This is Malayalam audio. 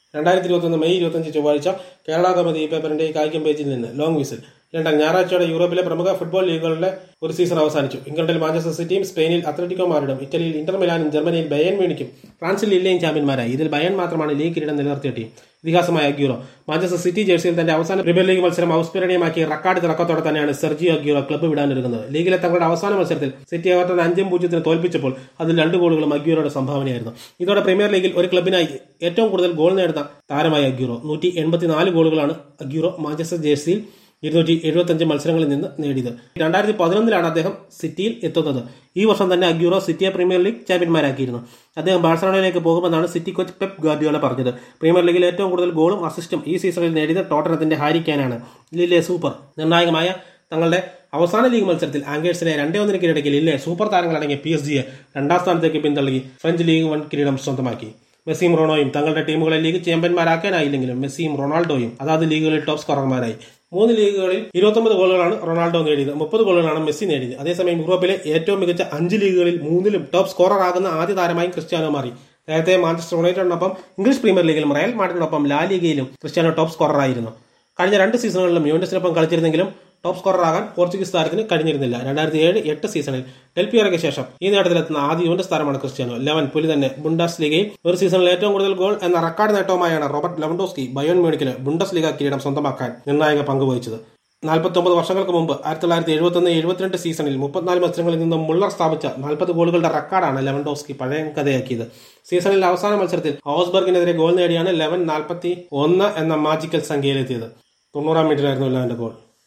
രണ്ടായിരത്തി ഇരുപത്തൊന്ന് മെയ് ഇരുപത്തഞ്ച് ചൊവ്വാഴ്ച കേരള കൗമുദി ഈ പേപ്പറിന്റെ ഈ കായികം പേജിൽ നിന്ന് ലോങ് വിസിൽ ലണ്ടൻ ഞായറാഴ്ചയോടെ യൂറോപ്പിലെ പ്രമുഖ ഫുട്ബോൾ ലീഗുകളുടെ ഒരു സീസൺ അവസാനിച്ചു ഇംഗ്ലണ്ടിൽ മാഞ്ചസ്റ്റർ സിറ്റിയും സ്പെയിനിൽ അത്ലറ്റിക്കോ മാരിടും ഇറ്റലിയിൽ ഇന്റർ മിലാനും ജർമ്മനിയിൽ ബയൻ മ്യൂണിക്കും ഫ്രാൻസിൽ ലില്ലയും ചാമ്പ്യന്മാരായി ഇതിൽ ബയൻ മാത്രമാണ് ലീഗ് കിരീടം നിലനിർത്തിയ ടീം ഇതിഹാസമായ അഗ്യൂറോ മാഞ്ചസ്റ്റർ സിറ്റി ജേഴ്സിയിൽ തന്റെ അവസാന പ്രീമിയർ ലീഗ് മത്സരം ഔസ്മരണീയമാക്കി റെക്കോർഡ് തിളക്കത്തോടെ തന്നെയാണ് സെർജിയോ അഗ്യൂറോ ക്ലബ്ബ് വിടാനൊരുങ്ങുന്നത് ലീഗിലെ തങ്ങളുടെ അവസാന മത്സരത്തിൽ സിറ്റി എവർട്ടൺ അഞ്ചും പൂജ്യത്തിന് തോൽപ്പിച്ചപ്പോൾ അതിൽ രണ്ട് ഗോളുകളും അഗ്യൂറോയുടെ സംഭാവനയായിരുന്നു ഇതോടെ പ്രീമിയർ ലീഗിൽ ഒരു ക്ലബിനായി ഏറ്റവും കൂടുതൽ ഗോൾ നേടുന്ന താരമായ അഗ്യൂറോ നൂറ്റി എൺപത്തിനാല് ഗോളുകളാണ് അഗ്യൂറോ മാഞ്ചസ്റ്റർ ജേഴ്സിയിൽ ഇരുന്നൂറ്റി എഴുപത്തഞ്ച് മത്സരങ്ങളിൽ നിന്ന് നേടിയത് രണ്ടായിരത്തി പതിനൊന്നിലാണ് അദ്ദേഹം സിറ്റിയിൽ എത്തുന്നത് ഈ വർഷം തന്നെ അഗ്യൂറോ സിറ്റിയെ പ്രീമിയർ ലീഗ് ചാമ്പ്യന്മാരാക്കിയിരുന്നു അദ്ദേഹം ബാഴ്സലോണയിലേക്ക് പോകുമെന്നാണ് സിറ്റി കോച്ച് പെപ് ഗാർഡിയോല പറഞ്ഞത് പ്രീമിയർ ലീഗിൽ ഏറ്റവും കൂടുതൽ ഗോളും അസിസ്റ്റും ഈ സീസണിൽ നേടിയത് ടോട്ടനത്തിന്റെ ഹാരിക്കാനാണ് ലില്ലെ സൂപ്പർ നിർണായകമായ തങ്ങളുടെ അവസാന ലീഗ് മത്സരത്തിൽ ആംഗേഴ്സിനെ രണ്ടേ ഒന്നിന് കീഴടക്കി ലില്ലെ സൂപ്പർ താരങ്ങളടങ്ങിയ പി എസ് ജിയെ രണ്ടാം സ്ഥാനത്തേക്ക് പിന്തള്ളി ഫ്രഞ്ച് ലീഗ് വൺ കിരീടം സ്വന്തമാക്കി മെസ്സിയും റൊണോയും തങ്ങളുടെ ടീമുകളെ ലീഗ് ചാമ്പ്യന്മാരാക്കാനായില്ലെങ്കിലും മെസ്സിയും റൊണാൾഡോയും അതാത് ലീഗുകളിൽ ടോപ്പ് സ്കോറർമാരായി മൂന്ന് ലീഗുകളിൽ ഇരുപത്തൊമ്പത് ഗോളുകളാണ് റൊണാൾഡോ നേടിയത് മുപ്പത് ഗോളുകളാണ് മെസ്സി നേടിയത് അതേസമയം യൂറോപ്പിലെ ഏറ്റവും മികച്ച അഞ്ച് ലീഗുകളിൽ മൂന്നിലും ടോപ്പ് സ്കോറർ ആകുന്ന ആദ്യ താരമായും ക്രിസ്ത്യാനോ മാറി നേരത്തെ മാഞ്ചസ്റ്റർ യുണൈറ്റഡിനൊപ്പം ഇംഗ്ലീഷ് പ്രീമിയർ ലീഗിലും റയൽ മാഡ്രിഡിനൊപ്പം ലാ ലീഗയിലും ക്രിസ്ത്യാനോ ടോപ്പ് സ്കോററായിരുന്നു കഴിഞ്ഞ രണ്ട് സീസണുകളിലും യുവന്റസിനൊപ്പം കളിച്ചിരുന്നെങ്കിലും ടോപ്പ് സ്കോററാകാൻ പോർച്ചുഗീസ് താരത്തിന് കഴിഞ്ഞിരുന്നില്ല രണ്ടായിരത്തി ഏഴ് എട്ട് സീസണിൽ ഡെൽപിയറയ്ക്ക് ശേഷം ഈ നേട്ടത്തിലെത്തുന്ന ആദ്യ യുവന്റസ് താരമാണ് ക്രിസ്ത്യാനോ ലെവൻ പുലി തന്നെ ബുണ്ടാസ് ലീഗയിൽ ഒരു സീസണിൽ ഏറ്റവും കൂടുതൽ ഗോൾ എന്ന റെക്കോർഡ് നേട്ടവുമായാണ് റോബർട്ട് ലെവൻഡോസ്കി ബയോൺ മ്യൂണിക്കിന് ബുണ്ടസ് ലീഗ കിരീടം സ്വന്തമാക്കാൻ നിർണായക പങ്കുവഹിച്ചത് നാൽപ്പത്തൊമ്പത് വർഷങ്ങൾക്ക് മുമ്പ് ആയിരത്തി തൊള്ളായിരത്തി എഴുപത്തൊന്ന് എഴുപത്തിരണ്ട് സീസണിൽ മുപ്പത്തിനാല് മത്സരങ്ങളിൽ നിന്നും മുള്ളർ സ്ഥാപിച്ച നാൽപ്പത് ഗോളുകളുടെ റെക്കോർഡാണ് ലെവൻഡോസ്കി പഴയ കഥയാക്കിയത് സീസണിൽ അവസാന മത്സരത്തിൽ ഹോസ്ബർഗിനെതിരെ ഗോൾ നേടിയാണ് ലെവൻ നാൽപ്പത്തി ഒന്ന് എന്ന മാജിക്കൽ സംഖ്യയിലെത്തിയത് തൊണ്ണൂറാം മിനിറ്റിലായിരുന്നു ലെവന്റെ ഗോൾ